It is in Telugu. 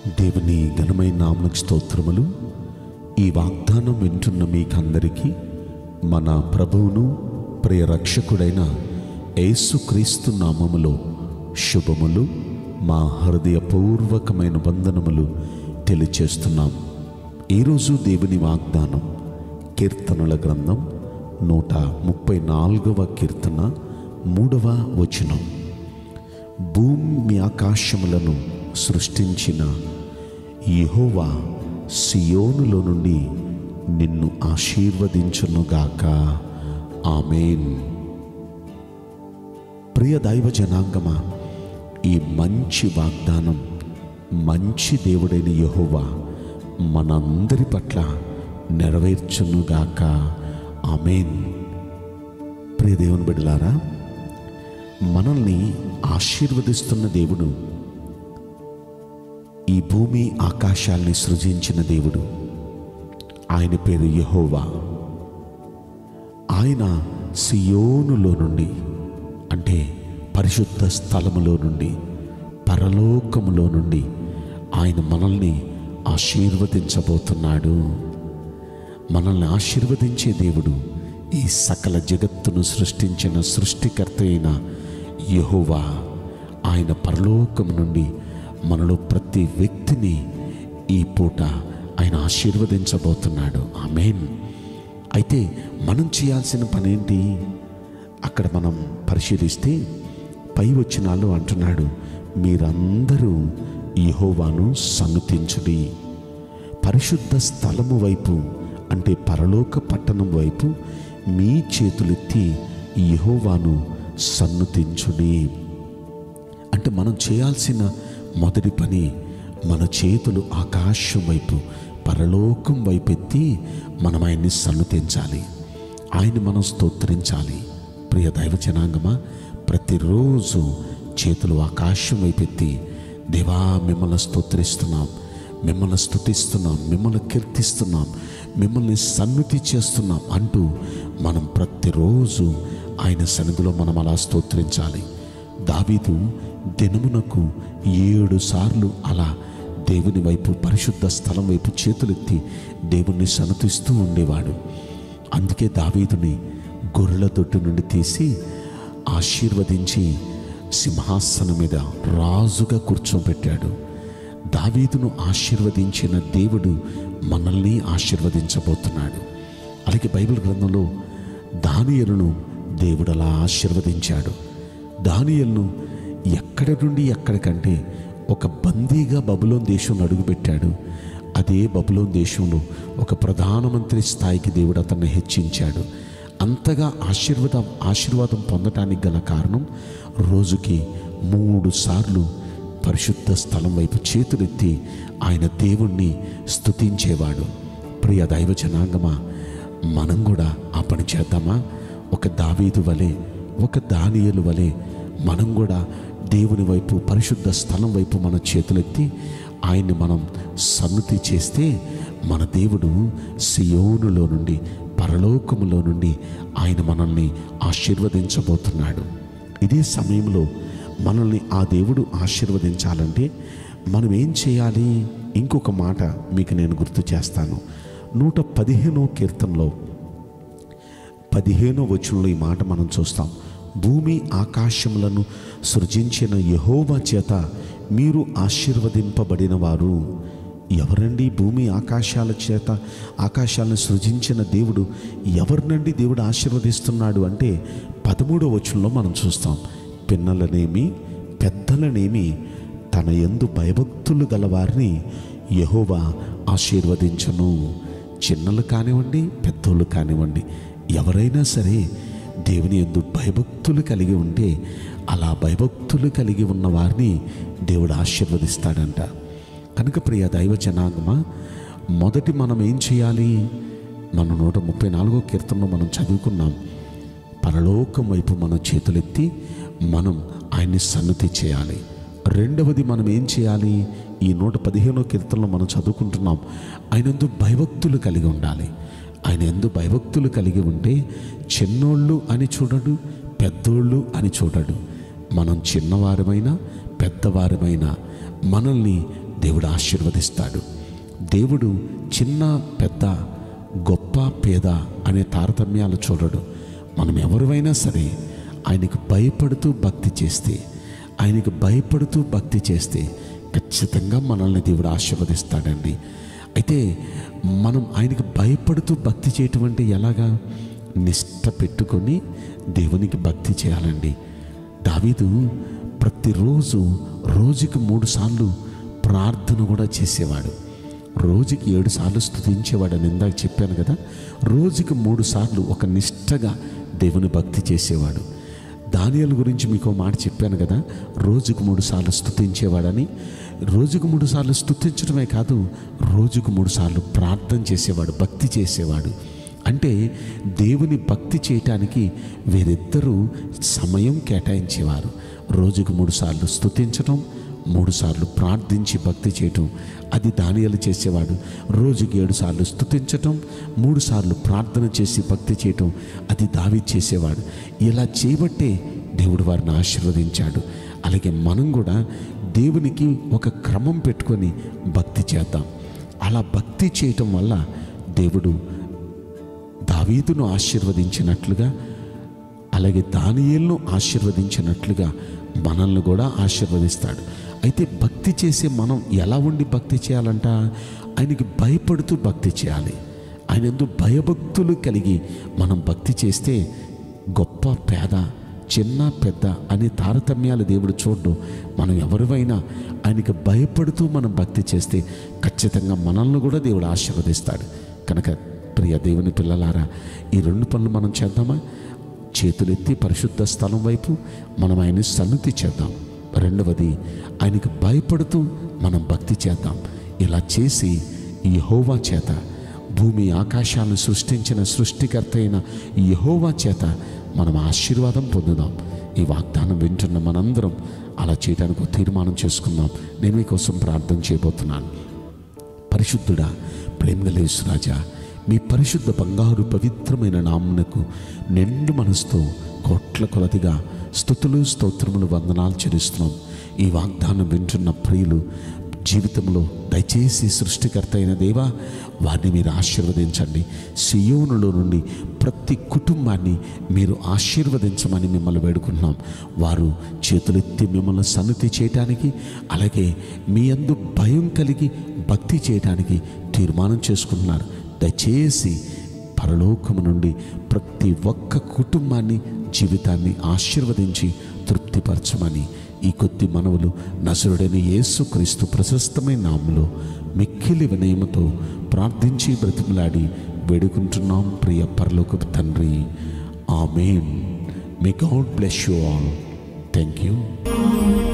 దేవుని ఘనమైన నామకు స్తోత్రములు ఈ వాగ్దానం వింటున్న మీకందరికీ మన ప్రభువును ప్రియ రక్షకుడైన యేసుక్రీస్తు నామములో శుభములు మా హృదయపూర్వకమైన వందనములు తెలియచేస్తున్నాం ఈరోజు దేవుని వాగ్దానం కీర్తనల గ్రంథం నూట ముప్పై నాలుగవ కీర్తన మూడవ వచనం భూమి ఆకాశములను సృష్టించిన యెహోవా సియోనులో నుండి నిన్ను ఆశీర్వదించునుగాక ఆమెన్ ప్రియ దైవ జనాంగమా ఈ మంచి వాగ్దానం మంచి దేవుడైన యెహోవా మనందరి పట్ల నెరవేర్చునుగాక ఆమెన్ ప్రియ దేవుని బిడ్డలారా మనల్ని ఆశీర్వదిస్తున్న దేవుడు ఈ భూమి ఆకాశాల్ని సృజించిన దేవుడు ఆయన పేరు యెహోవా ఆయన సియోనులో నుండి అంటే పరిశుద్ధ స్థలములో నుండి పరలోకములో నుండి ఆయన మనల్ని ఆశీర్వదించబోతున్నాడు మనల్ని ఆశీర్వదించే దేవుడు ఈ సకల జగత్తును సృష్టించిన సృష్టికర్త అయిన యెహోవా ఆయన పరలోకం నుండి మనలో ప్రతి వ్యక్తిని ఈ పూట ఆయన ఆశీర్వదించబోతున్నాడు ఆమెన్ అయితే మనం చేయాల్సిన పని ఏంటి అక్కడ మనం పరిశీలిస్తే పై వచ్చినాలు అంటున్నాడు మీరందరూ యెహోవాను సన్నుతించుడి పరిశుద్ధ స్థలము వైపు అంటే పరలోక పట్టణం వైపు మీ చేతులెత్తి యెహోవాను సన్నుతించుడి అంటే మనం చేయాల్సిన మొదటి పని మన చేతులు ఆకాశం వైపు పరలోకం వైపు ఎత్తి మనం ఆయన్ని సన్నుతించాలి ఆయన్ని మనం స్తోత్రించాలి ప్రియ దైవ జనాంగమా ప్రతిరోజు చేతులు ఆకాశం వైపు ఎత్తి దేవా మిమ్మల్ని స్తోత్రిస్తున్నాం మిమ్మల్ని స్తుతిస్తున్నాం మిమ్మల్ని కీర్తిస్తున్నాం మిమ్మల్ని సన్నుతి చేస్తున్నాం అంటూ మనం ప్రతిరోజు ఆయన సన్నిధిలో మనం అలా స్తోత్రించాలి దావీదు దినమునకు ఏడు సార్లు అలా దేవుని వైపు పరిశుద్ధ స్థలం వైపు చేతులెత్తి దేవుణ్ణి సన్నతిస్తూ ఉండేవాడు అందుకే దావీదుని గొర్రెల దొడ్డు నుండి తీసి ఆశీర్వదించి సింహాసనం మీద రాజుగా కూర్చోబెట్టాడు దావీదును ఆశీర్వదించిన దేవుడు మనల్ని ఆశీర్వదించబోతున్నాడు అలాగే బైబిల్ గ్రంథంలో దానియలను దేవుడు అలా ఆశీర్వదించాడు దానియలను ఎక్కడి నుండి ఎక్కడికంటే ఒక బందీగా బబులోన్ దేశంలో అడుగుపెట్టాడు అదే బబులోన్ దేశంలో ఒక ప్రధానమంత్రి స్థాయికి దేవుడు అతన్ని హెచ్చించాడు అంతగా ఆశీర్వాదం ఆశీర్వాదం పొందటానికి గల కారణం రోజుకి మూడు సార్లు పరిశుద్ధ స్థలం వైపు చేతులెత్తి ఆయన దేవుణ్ణి స్తుతించేవాడు ప్రియ దైవ జనాంగమా మనం కూడా ఆ పని చేద్దామా ఒక దావీదు వలె ఒక దానియలు వలె మనం కూడా దేవుని వైపు పరిశుద్ధ స్థలం వైపు మన చేతులెత్తి ఆయన్ని మనం సన్నుతి చేస్తే మన దేవుడు సియోనులో నుండి పరలోకములో నుండి ఆయన మనల్ని ఆశీర్వదించబోతున్నాడు ఇదే సమయంలో మనల్ని ఆ దేవుడు ఆశీర్వదించాలంటే మనం ఏం చేయాలి ఇంకొక మాట మీకు నేను గుర్తు చేస్తాను నూట పదిహేనో కీర్తనలో పదిహేనో వచనంలో ఈ మాట మనం చూస్తాం భూమి ఆకాశములను సృజించిన యహోవా చేత మీరు ఆశీర్వదింపబడిన వారు ఎవరండి భూమి ఆకాశాల చేత ఆకాశాలను సృజించిన దేవుడు ఎవరినండి దేవుడు ఆశీర్వదిస్తున్నాడు అంటే పదమూడో వచనంలో మనం చూస్తాం పిన్నలనేమి పెద్దలనేమి తన యందు భయభక్తులు గలవారిని యహోవా ఆశీర్వదించను చిన్నలు కానివ్వండి పెద్దోళ్ళు కానివ్వండి ఎవరైనా సరే దేవుని ఎందు భయభక్తులు కలిగి ఉంటే అలా భయభక్తులు కలిగి ఉన్న వారిని దేవుడు ఆశీర్వదిస్తాడంట కనుక ప్రియ దైవ జనాంగమా మొదటి మనం ఏం చేయాలి మన నూట ముప్పై నాలుగో కీర్తనలో మనం చదువుకున్నాం పరలోకం వైపు మన చేతులెత్తి మనం ఆయన్ని సన్నుతి చేయాలి రెండవది మనం ఏం చేయాలి ఈ నూట పదిహేనో కీర్తనలో మనం చదువుకుంటున్నాం ఆయన ఎందు భయభక్తులు కలిగి ఉండాలి ఆయన ఎందు భయభక్తులు కలిగి ఉంటే చిన్నోళ్ళు అని చూడడు పెద్దోళ్ళు అని చూడడు మనం చిన్నవారమైనా పెద్దవారమైనా మనల్ని దేవుడు ఆశీర్వదిస్తాడు దేవుడు చిన్న పెద్ద గొప్ప పేద అనే తారతమ్యాలు చూడడు మనం ఎవరివైనా సరే ఆయనకు భయపడుతూ భక్తి చేస్తే ఆయనకు భయపడుతూ భక్తి చేస్తే ఖచ్చితంగా మనల్ని దేవుడు ఆశీర్వదిస్తాడండి అయితే మనం ఆయనకు భయపడుతూ భక్తి చేయటం అంటే ఎలాగా నిష్ట పెట్టుకొని దేవునికి భక్తి చేయాలండి దావీదు ప్రతిరోజు రోజుకి మూడు సార్లు ప్రార్థన కూడా చేసేవాడు రోజుకి ఏడు సార్లు స్థుతించేవాడని ఇందాక చెప్పాను కదా రోజుకి మూడు సార్లు ఒక నిష్టగా దేవుని భక్తి చేసేవాడు దానియల గురించి మీకు ఒక మాట చెప్పాను కదా రోజుకు మూడు సార్లు స్థుతించేవాడని రోజుకు మూడు సార్లు స్థుతించడమే కాదు రోజుకు మూడు సార్లు ప్రార్థన చేసేవాడు భక్తి చేసేవాడు అంటే దేవుని భక్తి చేయటానికి వీరిద్దరూ సమయం కేటాయించేవారు రోజుకు మూడు సార్లు స్థుతించడం మూడు సార్లు ప్రార్థించి భక్తి చేయటం అది దానియలు చేసేవాడు రోజుకి ఏడు సార్లు స్థుతించటం మూడు సార్లు ప్రార్థన చేసి భక్తి చేయటం అది దావి చేసేవాడు ఇలా చేయబట్టే దేవుడు వారిని ఆశీర్వదించాడు అలాగే మనం కూడా దేవునికి ఒక క్రమం పెట్టుకొని భక్తి చేద్దాం అలా భక్తి చేయటం వల్ల దేవుడు దావీదును ఆశీర్వదించినట్లుగా అలాగే దానియేలను ఆశీర్వదించినట్లుగా మనల్ని కూడా ఆశీర్వదిస్తాడు అయితే భక్తి చేసే మనం ఎలా ఉండి భక్తి చేయాలంట ఆయనకి భయపడుతూ భక్తి చేయాలి ఆయన ఎందు భయభక్తులు కలిగి మనం భక్తి చేస్తే గొప్ప పేద చిన్న పెద్ద అనే తారతమ్యాలు దేవుడు చూడ్డు మనం ఎవరివైనా ఆయనకి భయపడుతూ మనం భక్తి చేస్తే ఖచ్చితంగా మనల్ని కూడా దేవుడు ఆశీర్వదిస్తాడు కనుక ప్రియ దేవుని పిల్లలారా ఈ రెండు పనులు మనం చేద్దామా చేతులెత్తి పరిశుద్ధ స్థలం వైపు మనం ఆయన సన్నిధి చేద్దాం రెండవది ఆయనకు భయపడుతూ మనం భక్తి చేద్దాం ఇలా చేసి ఈ యహోవా చేత భూమి ఆకాశాలను సృష్టించిన సృష్టికర్త అయిన ఈ యహోవా చేత మనం ఆశీర్వాదం పొందుదాం ఈ వాగ్దానం వింటున్న మనందరం అలా చేయడానికి ఒక తీర్మానం చేసుకుందాం నేను మీకోసం ప్రార్థన చేయబోతున్నాను పరిశుద్ధుడా ప్రేమగలేసు రాజా మీ పరిశుద్ధ బంగారు పవిత్రమైన నామునకు నిండు మనసుతో కోట్ల కొలదిగా స్థుతులు స్తోత్రములు వందనాలు చెల్లిస్తున్నాం ఈ వాగ్దానం వింటున్న ప్రియులు జీవితంలో దయచేసి సృష్టికర్త అయిన దేవా వారిని మీరు ఆశీర్వదించండి సియోనులో నుండి ప్రతి కుటుంబాన్ని మీరు ఆశీర్వదించమని మిమ్మల్ని వేడుకుంటున్నాం వారు చేతులెత్తి మిమ్మల్ని సన్నిధి చేయటానికి అలాగే మీ అందు భయం కలిగి భక్తి చేయటానికి తీర్మానం చేసుకుంటున్నారు దయచేసి పరలోకము నుండి ప్రతి ఒక్క కుటుంబాన్ని జీవితాన్ని ఆశీర్వదించి తృప్తిపరచమని ఈ కొద్ది మనవులు నసురుడైన యేసుక్రీస్తు ప్రశస్తమైన నామలో మిక్కిలి వినయముతో ప్రార్థించి బ్రతిమలాడి వేడుకుంటున్నాం ప్రియ పరలోకపు తండ్రి amen may God bless you all thank you